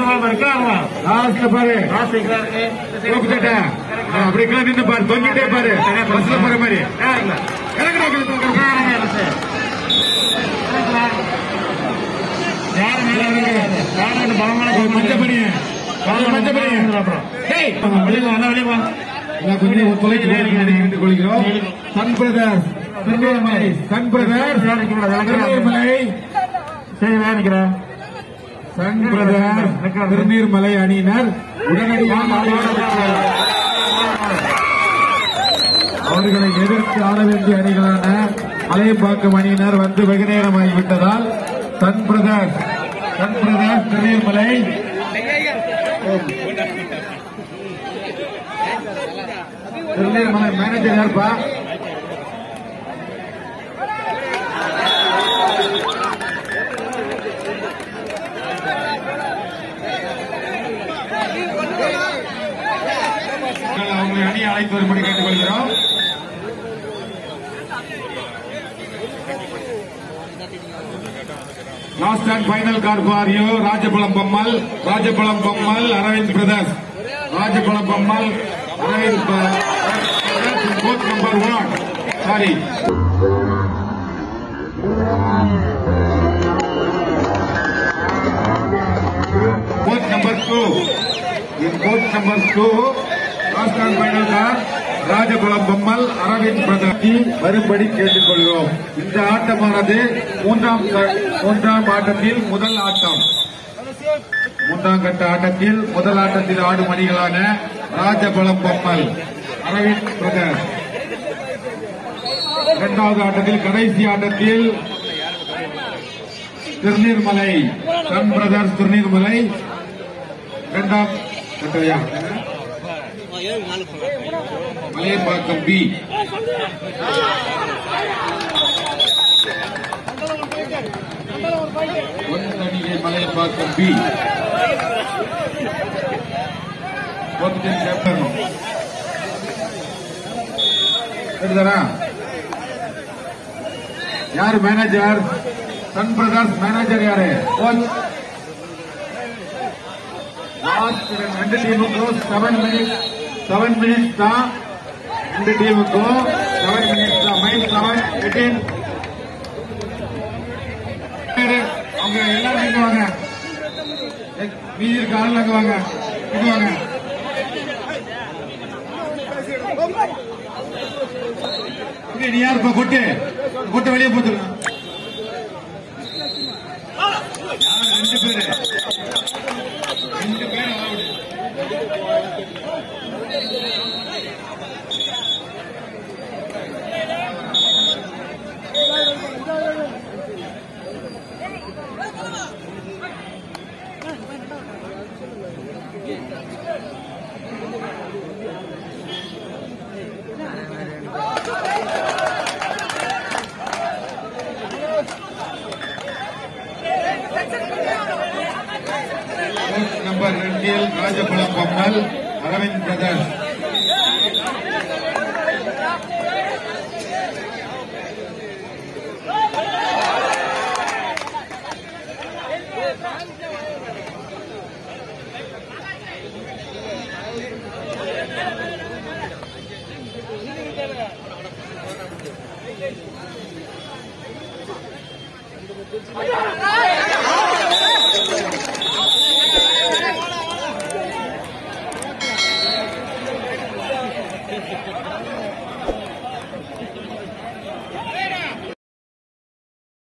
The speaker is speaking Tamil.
லாஸ்ட்ல பாரு ரோப்பு சட்டை ஆ, அப்படி கீழே நின்று பாரு தொங்கிட்டே பாரு பஸ்ல போற மாதிரி இறங்குடா, இறங்குடா, இறங்குடா. ஒரு மஞ்சள் பனியன். ஒரு மஞ்சள் பனியன். டேய், நான் கொஞ்சம் ஒத்துழைப்பு கேட்டுக் கொள்கிறோம் Sun Brothers Tirunelveli Sun Brothers Tirunelveli Sun Brothers Thirunirmalai அணியினர் உடனடியாக அவர்களை எதிர்த்து ஆட வேண்டிய அணிகளான மலையம்பாக்கம் அணியினர் வந்து வெகு நேரமாகிவிட்டதால் Sun Brothers Sun Brothers Thirunirmalai Thirunirmalai manager யாருப்பா அவங்களை அணி அழைத்து வரும்படி கேட்டுக்கொள்கிறோம் last and final call for you Rajapalam Bommal Rajapalam Bommal Aravind Brothers Rajapalam Bommal Aravind coach number one sorry coach number two in coach number two last and final call Rajakulam Bommal Aravind பிரதாப்ஜி வரும்படி கேட்டுக்கொள்கிறோம் இந்த ஆட்டமானது மூன்றாம் க- மூன்றாம் ஆட்டத்தில் முதல் ஆட்டம் மூன்றாம் கட்ட ஆட்டத்தில் முதல் ஆட்டத்தில் ஆடும் அணிகளான ராஜபலம் பொம்மல் அரவிந்த் பிரதர் இரண்டாவது ஆட்டத்தில் கடைசி ஆட்டத்தில் திருநீர்மலை சன் பிரதர்ஸ் திருநீர்மலை இரண்டாம் கட்டையா மலையம்பாக்கம் பி ஒன்றணிகை மலையம்பாக்கம் பி கேப்டன் எடுத்தாரா யார் மேனேஜர் சன் பிரதர்ஸ் மேனேஜர் யாரு கோச் லாஸ்ட் ரெண்டு டீமுக்கும் செவன் மினிட்ஸ் செவன் மினிட்ஸ் தான் ரெண்டு டீமுக்கும் செவன் மினிட்ஸ் தான் மைண்ட் செவன் எயிட்டீன் அவங்க எல்லாரும் இங்க வாங்க ஏய், மீதி இருக்க ஆள் அங்க வாங்க இங்க வாங்க இங்க நீ யாருப்பா கொட்டு கொட்டு வெளியே போத்துருங்க ரெண்டு பேரு ரெண்டு பேர் allowed. கோச் நம்பர் ரெண்டில் ராஜபலம் பொம்மல் அரவிந்த் பிரதர்ஸ்